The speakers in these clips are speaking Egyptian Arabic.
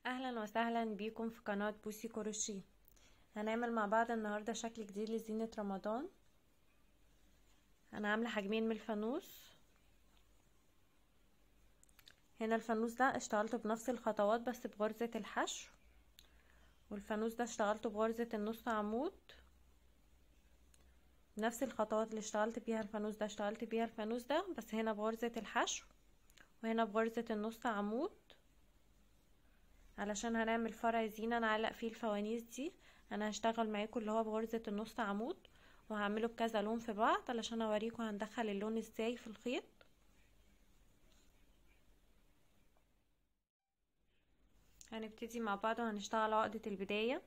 اهلا وسهلا بيكم في قناة بوسي كروشيه هنعمل مع بعض النهاردة شكل جديد لزينة رمضان انا عاملة حجمين من الفانوس هنا الفانوس ده اشتغلته بنفس الخطوات بس بغرزة الحشو والفانوس ده اشتغلته بغرزة النص عمود نفس الخطوات اللي اشتغلت بيها الفانوس ده اشتغلت بيها الفانوس ده بس هنا بغرزة الحشو وهنا بغرزة النص عمود علشان هنعمل فرع زينة نعلق فيه الفوانيس دي انا هشتغل معاكم اللي هو بغرزة النص عمود وهعمله بكذا لون في بعض علشان اوريكم هندخل اللون ازاي في الخيط هنبتدي مع بعض وهنشتغل عقدة البداية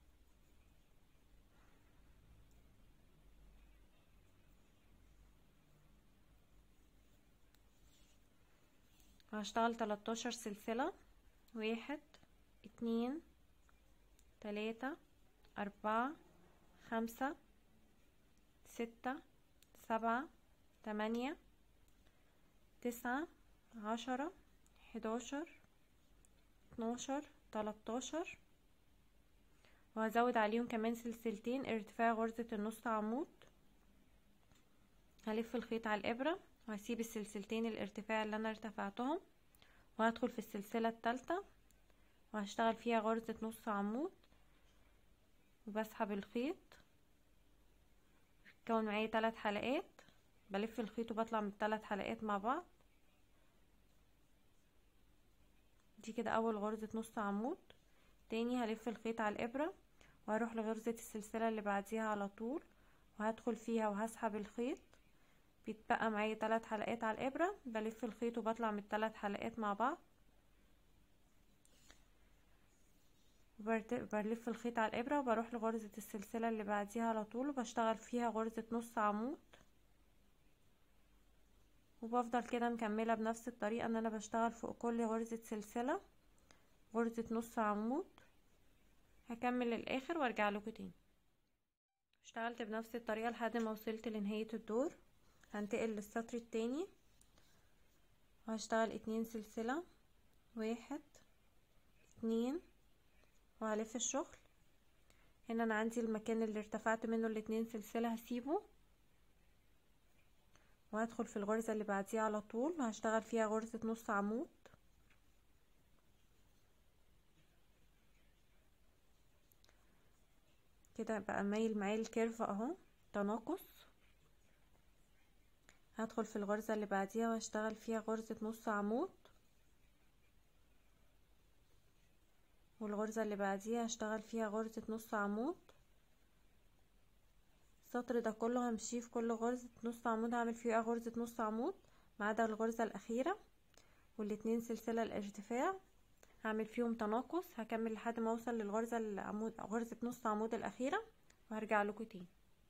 هشتغل 13 سلسلة واحد اتنين تلاتة أربعة خمسة ستة سبعة تمانية تسعة عشرة حداشر اتناشر تلاتاشر وهزود عليهم كمان سلسلتين ارتفاع غرزة النص عمود هلف الخيط على الإبرة وهسيب السلسلتين الارتفاع اللي أنا ارتفعتهم وهدخل في السلسلة التالتة وهشتغل فيها غرزة نص عمود وبسحب الخيط بتكون معايا تلات حلقات بلف الخيط وبطلع من التلات حلقات مع بعض دي كده اول غرزة نص عمود تاني هلف الخيط على الابرة وهروح لغرزة السلسلة اللي بعديها على طول وهدخل فيها وهسحب الخيط بيتبقى معايا تلات حلقات على الابرة بلف الخيط وبطلع من التلات حلقات مع بعض بلف الخيط على الابرة وبروح لغرزة السلسلة اللي بعديها على طول وبشتغل فيها غرزة نص عمود وبفضل كده مكملة بنفس الطريقة ان انا بشتغل فوق كل غرزة سلسلة غرزة نص عمود هكمل الاخر وارجع لكم تاني اشتغلت بنفس الطريقة لحد ما وصلت لنهاية الدور هنتقل للسطر التاني وهشتغل اتنين سلسلة واحد اتنين وهلف الشغل هنا انا عندي المكان اللي ارتفعت منه الاتنين سلسلة هسيبه وهدخل في الغرزة اللي بعديها على طول وهشتغل فيها غرزة نص عمود كده بقى مايل معايا الكيرف اهو تناقص هدخل في الغرزة اللي بعديها وهشتغل فيها غرزة نص عمود والغرزة اللي بعديها هشتغل فيها غرزة نص عمود السطر ده كله همشيه في كل غرزة نص عمود هعمل فيها غرزة نص عمود ما عدا الغرزة الأخيرة والاتنين سلسلة الارتفاع هعمل فيهم تناقص هكمل لحد ما اوصل للغرزة العمود غرزة نص عمود الأخيرة وهرجع لكم تاني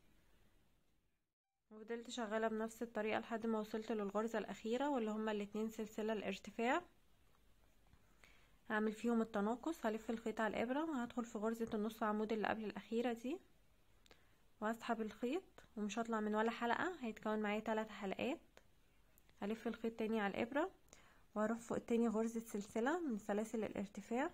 وفضلت شغالة بنفس الطريقة لحد ما وصلت للغرزة الأخيرة واللي هما الاتنين سلسلة الارتفاع هعمل فيهم التناقص هلف الخيط على الابره وهدخل في غرزه النص عمود اللي قبل الاخيره دي وهسحب الخيط ومش هطلع من ولا حلقه هيتكون معايا ثلاث حلقات هلف الخيط تاني على الابره وهروح فوق تاني غرزه سلسله من سلاسل الارتفاع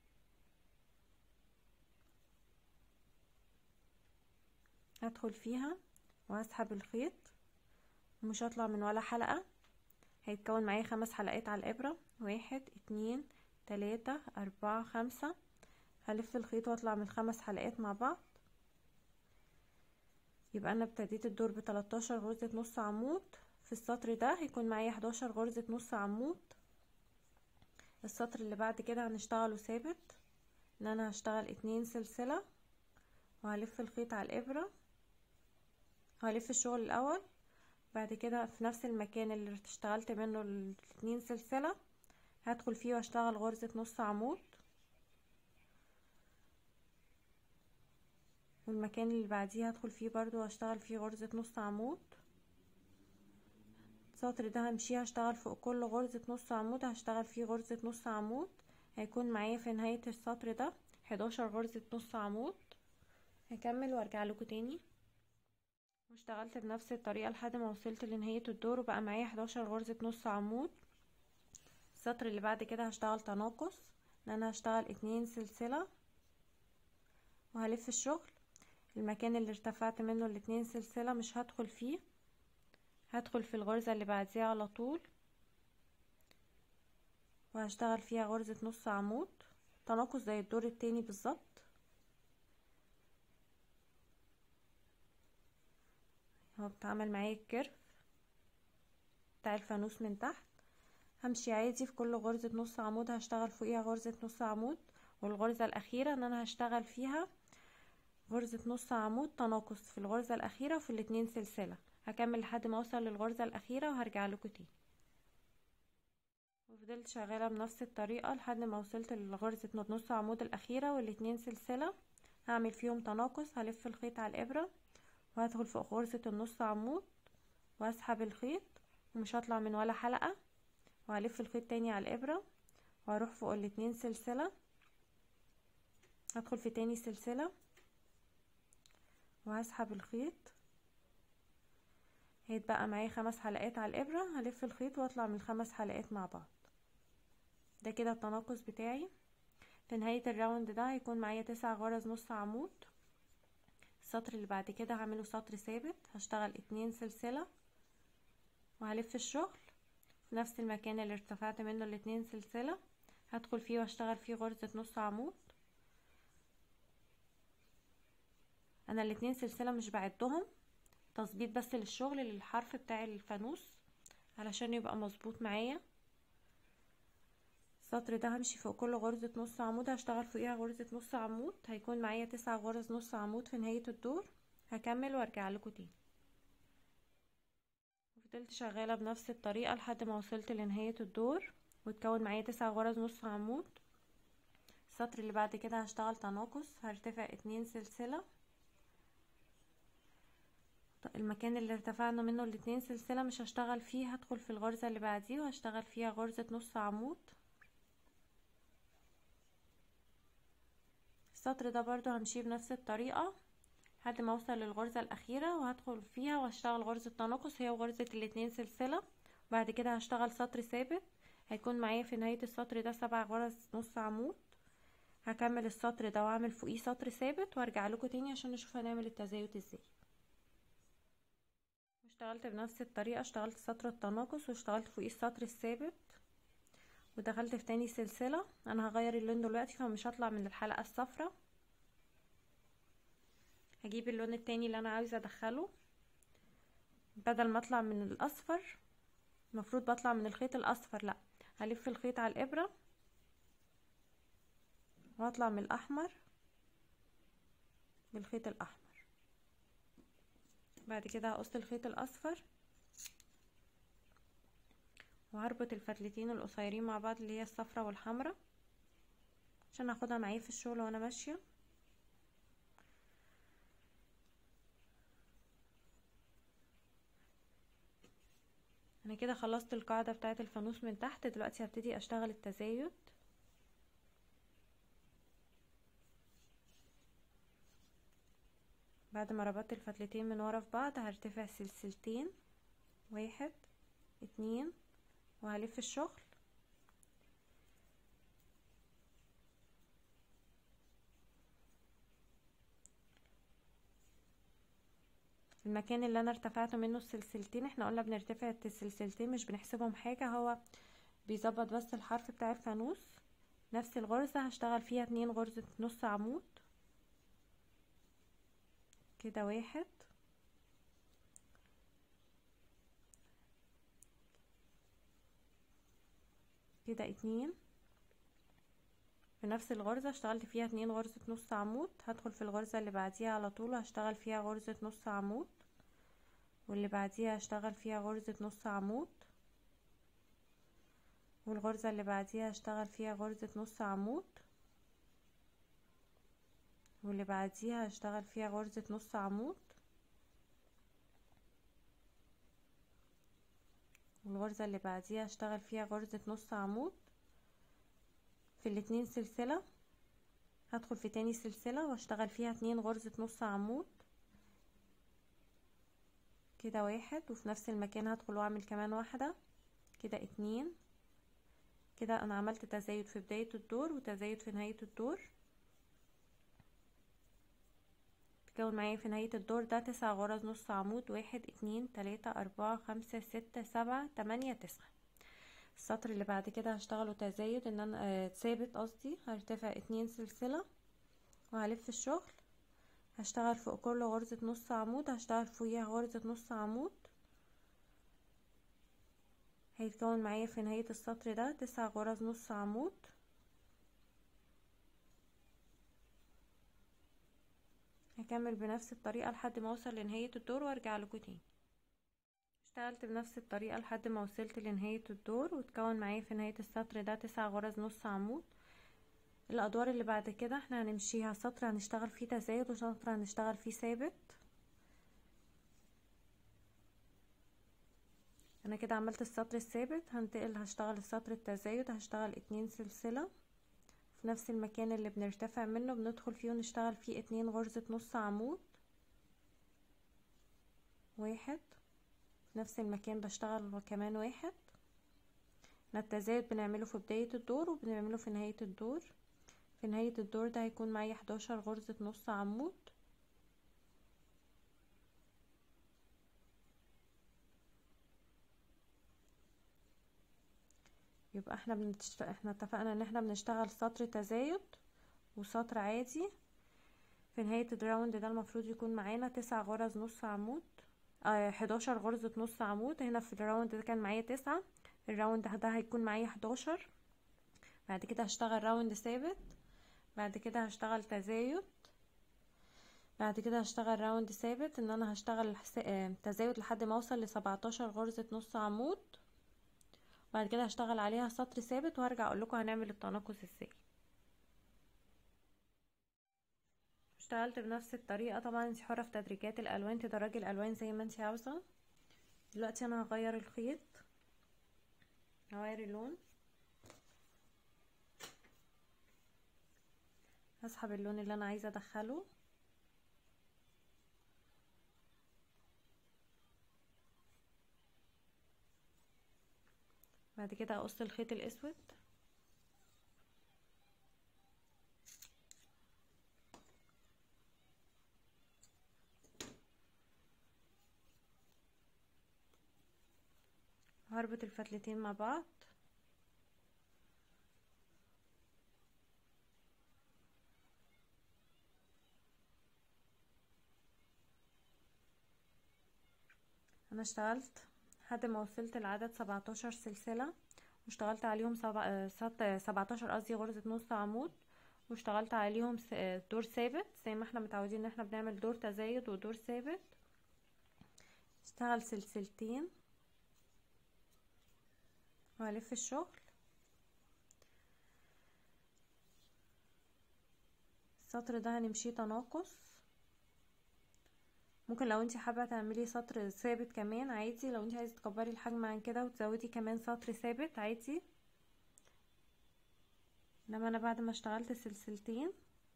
هدخل فيها وهسحب الخيط ومش هطلع من ولا حلقه هيتكون معايا خمس حلقات على الابره واحد اتنين تلاتة أربعة خمسة هلف الخيط واطلع من الخمس حلقات مع بعض يبقى انا ابتديت الدور بتلاتاشر غرزة نص عمود في السطر ده هيكون معايا حداشر غرزة نص عمود السطر اللي بعد كده هنشتغله ثابت ان انا هشتغل اتنين سلسلة وهلف الخيط على الابرة هلف الشغل الاول بعد كده في نفس المكان اللي اشتغلت منه الاتنين سلسلة هدخل فيه واشتغل غرزة نص عمود والمكان اللي بعديه هدخل فيه برضو واشتغل فيه غرزة نص عمود السطر ده همشيه هشتغل فوق كل غرزة نص عمود هشتغل فيه غرزة نص عمود هيكون معايا في نهاية السطر ده حداشر غرزة نص عمود هكمل وارجع لكم تاني واشتغلت بنفس الطريقة لحد ما وصلت لنهاية الدور وبقى معايا حداشر غرزة نص عمود السطر اللي بعد كده هشتغل تناقص ان انا هشتغل اتنين سلسلة وهلف الشغل المكان اللي ارتفعت منه الاتنين سلسلة مش هدخل فيه هدخل في الغرزة اللي بعديها على طول وهشتغل فيها غرزة نص عمود تناقص زي الدور التاني بالظبط هو بتعمل معايا الكيرف بتاع الفانوس من تحت همشي عادي في كل غرزة نص عمود هشتغل فوقيها غرزة نص عمود والغرزة الاخيرة ان انا هشتغل فيها غرزة نص عمود تناقص في الغرزة الاخيرة وفي الاتنين سلسلة هكمل لحد ما اوصل للغرزة الاخيرة وهرجع لكم تاني وفضلت شغالة بنفس الطريقة لحد ما وصلت لغرزة نص عمود الاخيرة والاتنين سلسلة هعمل فيهم تناقص هلف الخيط على الابرة وهدخل فوق غرزة النص عمود واسحب الخيط ومش هطلع من ولا حلقة وهلف الخيط تاني على الابرة وهروح فوق الاتنين سلسلة هدخل في تاني سلسلة وهسحب الخيط هيتبقى معايا خمس حلقات على الابرة هلف الخيط واطلع من الخمس حلقات مع بعض ده كده التناقص بتاعي في نهاية الراوند ده هيكون معايا تسع غرز نص عمود السطر اللي بعد كده هعمله سطر ثابت هشتغل اتنين سلسلة وهلف الشغل في نفس المكان اللي ارتفعت منه الاتنين سلسلة هدخل فيه واشتغل فيه غرزة نص عمود انا الاتنين سلسلة مش بعدهم تظبيط بس للشغل للحرف بتاع الفانوس علشان يبقى مظبوط معايا السطر ده همشي فوق كل غرزة نص عمود هشتغل فوقيها غرزة نص عمود هيكون معايا تسع غرز نص عمود في نهاية الدور هكمل وارجع لكم تاني وفضلت شغالة بنفس الطريقة لحد ما وصلت لنهاية الدور وتكون معايا تسع غرز نص عمود السطر اللي بعد كده هشتغل تناقص هرتفع اتنين سلسلة المكان اللي ارتفعنا منه الاتنين سلسلة مش هشتغل فيه هدخل في الغرزة اللي بعديه وهشتغل فيها غرزة نص عمود السطر ده برضو همشيه بنفس الطريقة لحد ما اوصل للغرزة الاخيرة وهدخل فيها وهشتغل غرزة تناقص هي وغرزة الاتنين سلسلة بعد كده هشتغل سطر ثابت هيكون معايا في نهاية السطر ده سبع غرز نص عمود هكمل السطر ده واعمل فوقيه سطر ثابت وارجع لكم تاني عشان نشوف هنعمل التزايد ازاي اشتغلت بنفس الطريقة اشتغلت سطر التناقص واشتغلت فوقيه السطر الثابت ودخلت في تاني سلسلة انا هغير اللون دلوقتي فمش هطلع من الحلقة الصفرة هجيب اللون التاني اللي انا عاوزة ادخله بدل ما اطلع من الاصفر المفروض بطلع من الخيط الاصفر لا هلف الخيط على الابرة واطلع من الاحمر بالخيط الاحمر بعد كده هقص الخيط الاصفر وهربط الفتلتين القصيرين مع بعض اللي هي الصفرة والحمرة عشان اخدها معايا في الشغل وانا ماشية انا كده خلصت القاعدة بتاعت الفانوس من تحت دلوقتي هبتدي اشتغل التزايد بعد ما ربطت الفتلتين من ورا في بعض هرتفع سلسلتين واحد اتنين وهلف الشغل المكان اللي انا ارتفعت منه السلسلتين احنا قلنا بنرتفع السلسلتين مش بنحسبهم حاجة هو بيظبط بس الحرف بتاع الفانوس نفس الغرزة هشتغل فيها اتنين غرزة نص عمود كده واحد كده اتنين في نفس الغرزة اشتغلت فيها اتنين غرزة نص عمود هدخل في الغرزة اللي بعديها على طول هشتغل فيها غرزة نص عمود واللي بعديها هشتغل فيها غرزة نص عمود والغرزة اللي بعديها هشتغل فيها غرزة نص عمود واللي بعديها هشتغل فيها غرزة نص عمود والغرزة اللي بعديها هشتغل فيها غرزة نص عمود في الاتنين سلسلة هدخل في تاني سلسلة واشتغل فيها اتنين غرزة نص عمود كده واحد وفي نفس المكان هدخل واعمل كمان واحدة كده اتنين كده انا عملت تزايد في بداية الدور وتزايد في نهاية الدور تكون معايا في نهاية الدور ده تسع غرز نص عمود واحد اتنين تلاتة اربعة خمسة ستة سبعة تمانية تسعة السطر اللي بعد كده هشتغله تزايد ان انا آه ثابت قصدي هرتفع اتنين سلسلة وهلف الشغل هشتغل فوق كل غرزة نص عمود هشتغل فوقيها غرزة نص عمود هيتكون معايا في نهاية السطر ده تسع غرز نص عمود هكمل بنفس الطريقة لحد ما اوصل لنهاية الدور وارجع لكم تاني اشتغلت بنفس الطريقة لحد ما وصلت لنهاية الدور وتكون معايا في نهاية السطر ده تسع غرز نص عمود الادوار اللي بعد كده احنا هنمشيها سطر هنشتغل فيه تزايد وسطر هنشتغل فيه ثابت انا كده عملت السطر الثابت هنتقل هشتغل السطر التزايد هشتغل اتنين سلسلة في نفس المكان اللي بنرتفع منه بندخل فيه ونشتغل فيه اتنين غرزة نص عمود واحد في نفس المكان بشتغل كمان واحد التزايد بنعمله في بداية الدور وبنعمله في نهاية الدور في نهاية الدور ده هيكون معايا حداشر غرزة نص عمود يبقى احنا بنشت... احنا اتفقنا ان احنا بنشتغل سطر تزايد وسطر عادي في نهاية الراوند ده المفروض يكون معانا تسع غرز نص عمود اه حداشر غرزة نص عمود هنا في الراوند ده كان معايا تسعة الراوند ده هيكون معايا حداشر بعد كده هشتغل راوند ثابت بعد كده هشتغل تزايد بعد كده هشتغل راوند ثابت ان انا هشتغل تزايد لحد ما اوصل لسبعتاشر غرزة نص عمود بعد كده هشتغل عليها سطر ثابت وهرجع اقول لكم هنعمل التناقص ازاي اشتغلت بنفس الطريقه طبعا انت حره في تدريجات الالوان تدرجي الالوان زي ما انت عاوزه دلوقتي انا هغير الخيط هغير اللون هسحب اللون اللي انا عايزه ادخله بعد كده اقص الخيط الاسود هربط الفتلتين مع بعض انا اشتغلت لحد ما وصلت لعدد سبعتاشر سلسلة واشتغلت عليهم سبع... سبعتاشر قصدي غرزة نص عمود واشتغلت عليهم دور ثابت زي ما احنا متعودين ان احنا بنعمل دور تزايد ودور ثابت اشتغل سلسلتين وهلف الشغل السطر ده هنمشيه تناقص ممكن لو انت حابه تعملي سطر ثابت كمان عادي لو انت عايزه تكبري الحجم عن كده وتزودي كمان سطر ثابت عادي انما انا بعد ما اشتغلت سلسلتين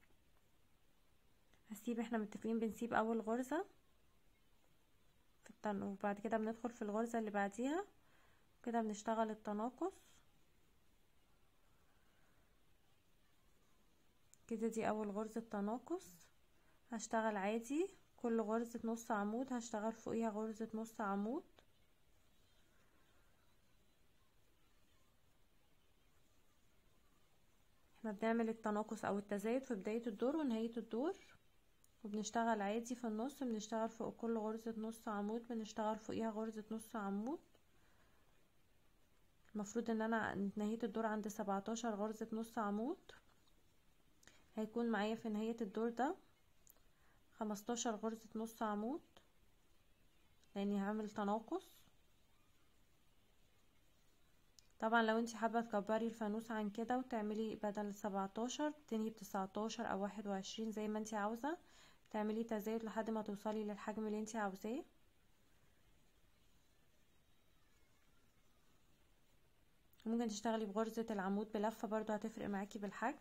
هسيب احنا متفقين بنسيب اول غرزه في التن... وبعد كده بندخل في الغرزه اللي بعديها كده بنشتغل التناقص كده دي اول غرزه تناقص هشتغل عادي كل غرزة نص عمود هشتغل فوقيها غرزة نص عمود احنا بنعمل التناقص او التزايد في بداية الدور ونهاية الدور وبنشتغل عادي في النص بنشتغل فوق كل غرزة نص عمود بنشتغل فوقيها غرزة نص عمود المفروض ان انا نهاية الدور عند سبعتاشر غرزة نص عمود هيكون معايا في نهاية الدور ده خمستاشر غرزة نص عمود لاني هعمل تناقص طبعا لو انت حابة تكبري الفانوس عن كده وتعملي بدل سبعتاشر تنهي بتسعتاشر او واحد وعشرين زي ما انت عاوزة تعملي تزايد لحد ما توصلي للحجم اللي انت عاوزاه ممكن تشتغلي بغرزة العمود بلفة برضو هتفرق معاكي بالحجم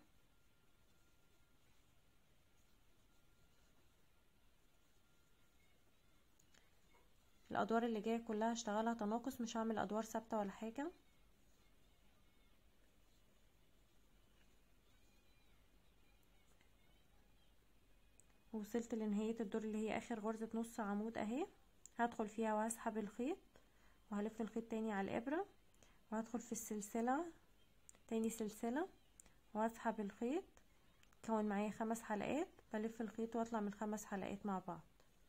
الادوار اللي جايه كلها هشتغلها تناقص مش هعمل ادوار ثابته ولا حاجه وصلت لنهاية الدور اللي هي اخر غرزة نص عمود اهي هدخل فيها وهسحب الخيط وهلف الخيط تاني على الابرة وهدخل في السلسلة تاني سلسلة واسحب الخيط كون معايا خمس حلقات بلف الخيط واطلع من خمس حلقات مع بعض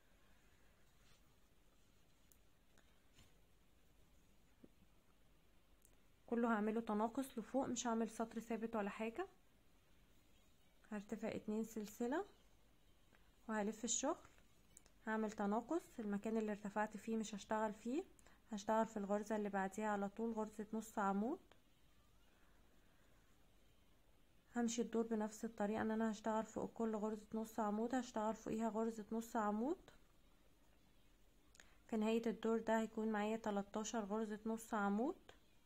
كله هعمله تناقص لفوق مش هعمل سطر ثابت ولا حاجة هرتفع اتنين سلسلة وهلف الشغل هعمل تناقص المكان اللي ارتفعت فيه مش هشتغل فيه هشتغل في الغرزة اللي بعديها على طول غرزة نص عمود همشي الدور بنفس الطريقة ان انا هشتغل فوق كل غرزة نص عمود هشتغل فوقيها غرزة نص عمود في نهاية الدور ده هيكون معايا 13 غرزة نص عمود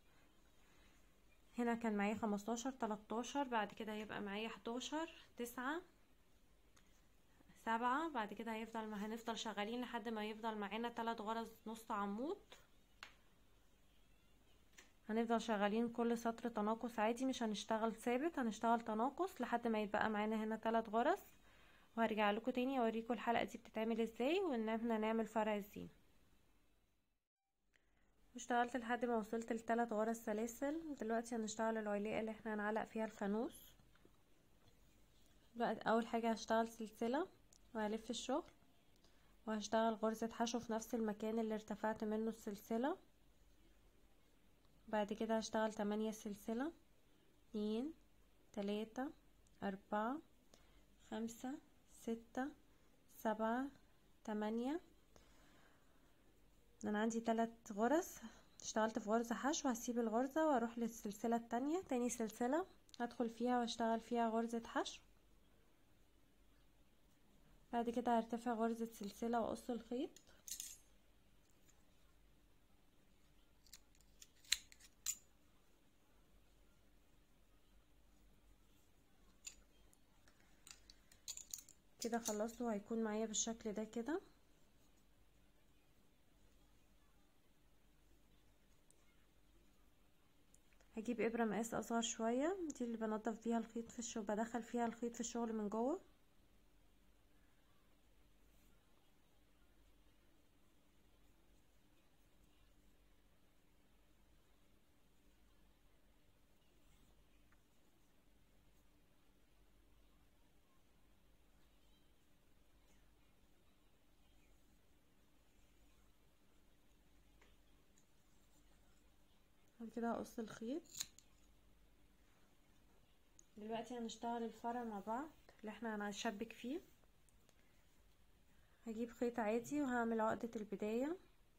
هنا كان معايا 15 13 بعد كده هيبقى معايا 11 9 سبعة بعد كده هيفضل ما هنفضل شغالين لحد ما يفضل معانا تلات غرز نص عمود هنفضل شغالين كل سطر تناقص عادي مش هنشتغل ثابت هنشتغل تناقص لحد ما يتبقى معانا هنا تلات غرز وهرجع لكم تاني اوريكم الحلقه دي بتتعمل ازاي وان احنا نعمل فرع الزين واشتغلت لحد ما وصلت لثلاث غرز سلاسل دلوقتي هنشتغل العليقه اللي احنا هنعلق فيها الفانوس دلوقتي اول حاجه هشتغل سلسله وهلف الشغل وهشتغل غرزه حشو في نفس المكان اللي ارتفعت منه السلسله بعد كده هشتغل تمانية سلسلة اتنين تلاتة أربعة خمسة ستة سبعة تمانية انا عندي تلات غرز اشتغلت في غرزة حشو هسيب الغرزة واروح للسلسلة التانية تاني سلسلة هدخل فيها واشتغل فيها غرزة حشو بعد كده هرتفع غرزة سلسلة واقص الخيط كده خلصت وهيكون معايا بالشكل ده كده هجيب ابره مقاس اصغر شويه دي اللي بنضف بيها الخيط في الشغل بدخل فيها الخيط في الشغل من جوه بعد كده هقص الخيط دلوقتي هنشتغل الفرع مع بعض اللي احنا هنشبك فيه هجيب خيط عادي وهعمل عقدة البداية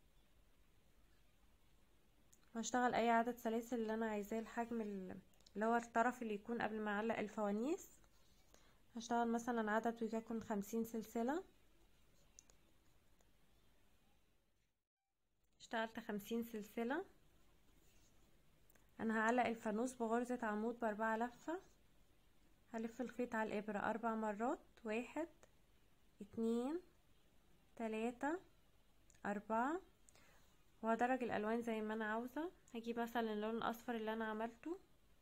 وهشتغل اي عدد سلاسل اللي انا عايزاه الحجم اللي هو الطرف اللي يكون قبل ما اعلق الفوانيس هشتغل مثلا عدد وليكن خمسين سلسلة اشتغلت خمسين سلسلة انا هعلق الفانوس بغرزة عمود باربعة لفة هلف الخيط على الابرة اربع مرات واحد اتنين تلاتة اربعة وهدرج الالوان زي ما انا عاوزة هجيب مثلا اللون الاصفر اللي انا عملته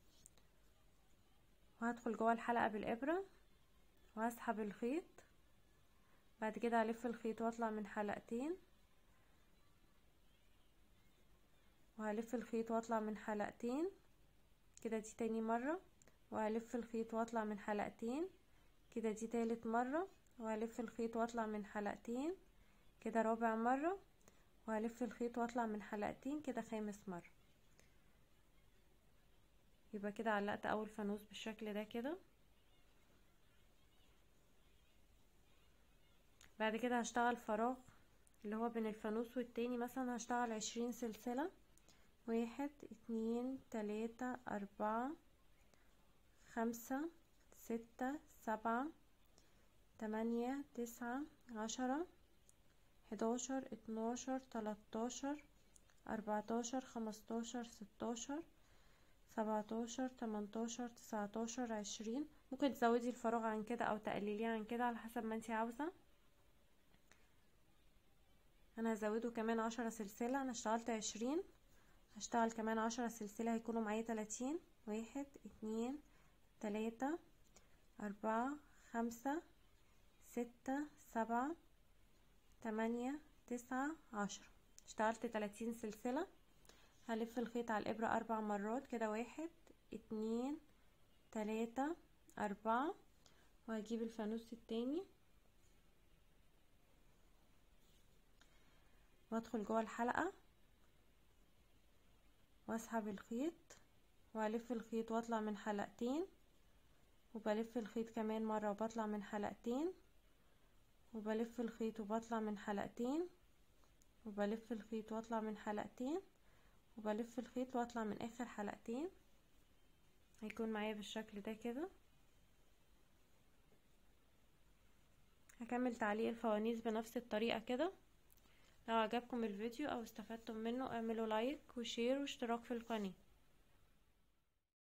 وهدخل جوه الحلقة بالابرة وهسحب الخيط بعد كده هلف الخيط واطلع من حلقتين وهلف الخيط واطلع من حلقتين كده دي تاني مرة وهلف الخيط واطلع من حلقتين كده دي تالت مرة وهلف الخيط واطلع من حلقتين كده رابع مرة وهلف الخيط واطلع من حلقتين كده خامس مرة يبقى كده علقت اول فانوس بالشكل ده كده بعد كده هشتغل فراغ اللي هو بين الفانوس والتاني مثلا هشتغل عشرين سلسلة واحد اتنين تلاتة اربعة خمسة ستة سبعة تمانية تسعة عشرة حداشر اتناشر تلاتاشر اربعتاشر خمستاشر ستاشر سبعتاشر تمنتاشر تسعتاشر عشرين ممكن تزودي الفراغ عن كده او تقلليه عن كده على حسب ما انتي عاوزة انا هزوده كمان عشرة سلسلة انا اشتغلت عشرين هشتغل كمان عشرة سلسلة هيكونوا معايا تلاتين واحد اتنين تلاتة اربعة خمسة ستة سبعة تمانية تسعة عشرة اشتغلت تلاتين سلسلة هلف الخيط على الابرة اربع مرات كده واحد اتنين تلاتة اربعة وهجيب الفانوس التاني وادخل جوه الحلقة واسحب الخيط والف الخيط واطلع من حلقتين وبلف الخيط كمان مرة وبطلع من حلقتين وبلف الخيط وبطلع من حلقتين وبلف الخيط واطلع من حلقتين وبلف الخيط واطلع من اخر حلقتين هيكون معايا بالشكل ده كده هكمل تعليق الفوانيس بنفس الطريقة كده لو عجبكم الفيديو او استفدتم منه اعملوا لايك وشير واشتراك في القناة